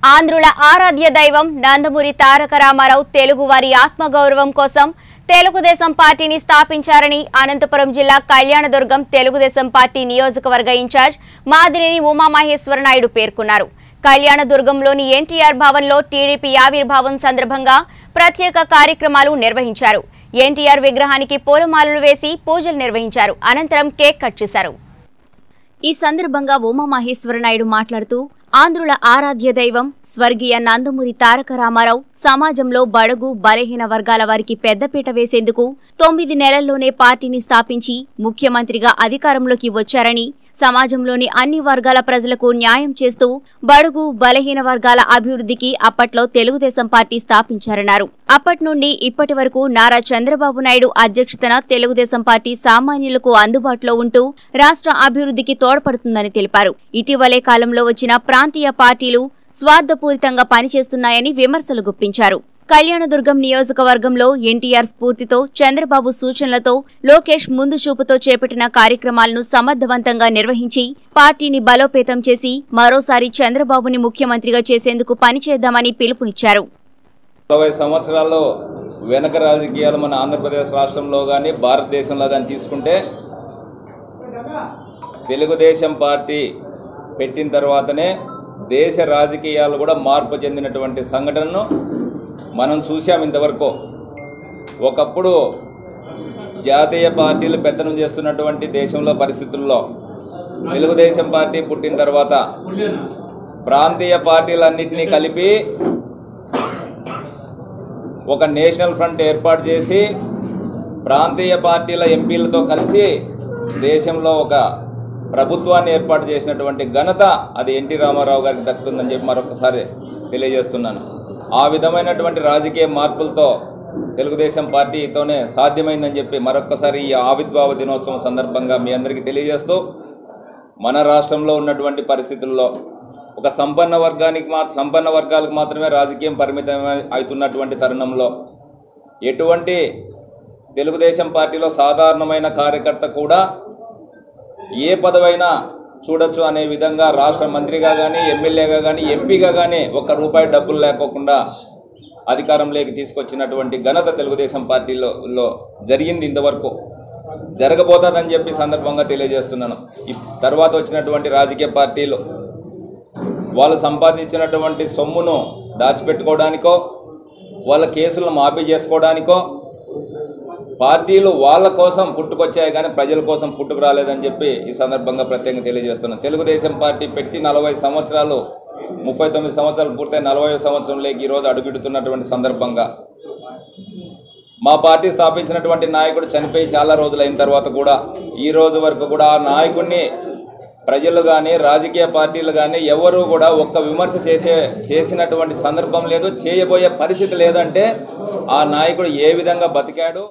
ఆంధ్రుల ఆరాధ్య దైవం నందమూరి తారక రామారావు తెలుగువారి ఆత్మగౌరవం కోసం తెలుగుదేశం పార్టీని స్థాపించారని అనంతపురం జిల్లా కళ్యాణదుర్గం తెలుగుదేశం పార్టీ నియోజకవర్గ ఇన్ఛార్జ్ మాదినేని ఉమామహేశ్వర నాయుడు పేర్కొన్నారు కళ్యాణదుర్గంలోని ఎన్టీఆర్ భవన్లో టీడీపీ ఆవిర్భావం సందర్భంగా ప్రత్యేక కార్యక్రమాలు నిర్వహించారు ఎన్టీఆర్ విగ్రహానికి పూలమాలలు వేసి పూజలు నిర్వహించారు అనంతరం కేక్ కట్ చేశారు ఈ సందర్భంగా ఉమామహేశ్వర నాయుడు మాట్లాడుతూ ఆంధ్రుల ఆరాధ్య దైవం స్వర్గీయ నందమూరి తారక రామారావు సమాజంలో బడుగు బలహీన వర్గాల వారికి పెద్దపీట వేసేందుకు తొమ్మిది నెలల్లోనే పార్టీని స్థాపించి ముఖ్యమంత్రిగా అధికారంలోకి వచ్చారని సమాజంలోని అన్ని వర్గాల ప్రజలకు న్యాయం చేస్తూ బడుగు బలహీన వర్గాల అభివృద్ధికి అప్పట్లో తెలుగుదేశం పార్టీ స్థాపించారన్నారు అప్పటి నుండి ఇప్పటి వరకు నారా చంద్రబాబు నాయుడు అధ్యక్షతన తెలుగుదేశం పార్టీ సామాన్యులకు అందుబాటులో ఉంటూ రాష్ట్ర అభివృద్ధికి తోడ్పడుతుందని తెలిపారు ఇటీవలే కాలంలో వచ్చిన ప్రాంతీయ పార్టీలు స్వార్థపూరితంగా పనిచేస్తున్నాయని విమర్శలు గుప్పించారు కళ్యాణదుర్గం నియోజకవర్గంలో ఎన్టీఆర్ స్ఫూర్తితో చంద్రబాబు సూచనలతో లోకేష్ ముందు చూపుతో చేపట్టిన కార్యక్రమాలను సమర్థవంతంగా నిర్వహించి పార్టీని బలోపేతం చేసి మరోసారి చంద్రబాబుని ముఖ్యమంత్రిగా చేసేందుకు పనిచేద్దామని పిలుపునిచ్చారు నలభై సంవత్సరాల్లో వెనక రాజకీయాలు మన ఆంధ్రప్రదేశ్ రాష్ట్రంలో కానీ భారతదేశంలో కానీ తీసుకుంటే తెలుగుదేశం పార్టీ పెట్టిన తర్వాతనే దేశ రాజకీయాలు కూడా మార్పు చెందినటువంటి సంఘటనను మనం చూసాం ఇంతవరకు ఒకప్పుడు జాతీయ పార్టీలు పెత్తనం చేస్తున్నటువంటి దేశంలో పరిస్థితుల్లో తెలుగుదేశం పార్టీ పుట్టిన తర్వాత ప్రాంతీయ పార్టీలన్నింటినీ కలిపి ఒక నేషనల్ ఫ్రంట్ ఏర్పాటు చేసి ప్రాంతీయ పార్టీల ఎంపీలతో కలిసి దేశంలో ఒక ప్రభుత్వాన్ని ఏర్పాటు చేసినటువంటి ఘనత అది ఎన్టీ రామారావు గారికి దక్కుతుందని చెప్పి మరొకసారి తెలియజేస్తున్నాను ఆ విధమైనటువంటి రాజకీయ మార్పులతో తెలుగుదేశం పార్టీతోనే సాధ్యమైందని చెప్పి మరొకసారి ఈ ఆవిర్భావ దినోత్సవం సందర్భంగా మీ అందరికీ తెలియజేస్తూ మన రాష్ట్రంలో ఉన్నటువంటి పరిస్థితుల్లో ఒక సంపన్న వర్గానికి మా సంపన్న వర్గాలకు మాత్రమే రాజకీయం పరిమితం అవుతున్నటువంటి తరుణంలో ఎటువంటి తెలుగుదేశం పార్టీలో సాధారణమైన కార్యకర్త కూడా ఏ పదవైనా చూడొచ్చు అనే విధంగా రాష్ట్ర మంత్రిగా కానీ ఎమ్మెల్యేగా కానీ ఎంపీగా కానీ ఒక్క రూపాయి డబ్బులు లేకోకుండా అధికారంలోకి తీసుకొచ్చినటువంటి ఘనత తెలుగుదేశం పార్టీలో లో జరిగింది ఇంతవరకు జరగబోతుందని చెప్పి సందర్భంగా తెలియజేస్తున్నాను ఈ తర్వాత వచ్చినటువంటి రాజకీయ పార్టీలు వాళ్ళు సంపాదించినటువంటి సొమ్మును దాచిపెట్టుకోవడానికో వాళ్ళ కేసులను మాఫీ చేసుకోవడానికో పార్టీలు వాళ్ళ కోసం పుట్టుకొచ్చాయి కానీ ప్రజల కోసం పుట్టుకు రాలేదని చెప్పి ఈ సందర్భంగా ప్రత్యేకంగా తెలియజేస్తున్నాను తెలుగుదేశం పార్టీ పెట్టి నలభై సంవత్సరాలు ముప్పై తొమ్మిది సంవత్సరాలు పూర్తయి నలభై సంవత్సరంలోకి ఈరోజు అడుగుడుతున్నటువంటి సందర్భంగా మా పార్టీ స్థాపించినటువంటి నాయకుడు చనిపోయి చాలా రోజులు అయిన తర్వాత కూడా ఈ రోజు వరకు కూడా ఆ నాయకుడిని ప్రజలు కానీ రాజకీయ పార్టీలు కానీ ఎవరు కూడా ఒక్క విమర్శ చేసే చేసినటువంటి సందర్భం లేదు చేయబోయే పరిస్థితి లేదంటే ఆ నాయకుడు ఏ విధంగా బతికాడు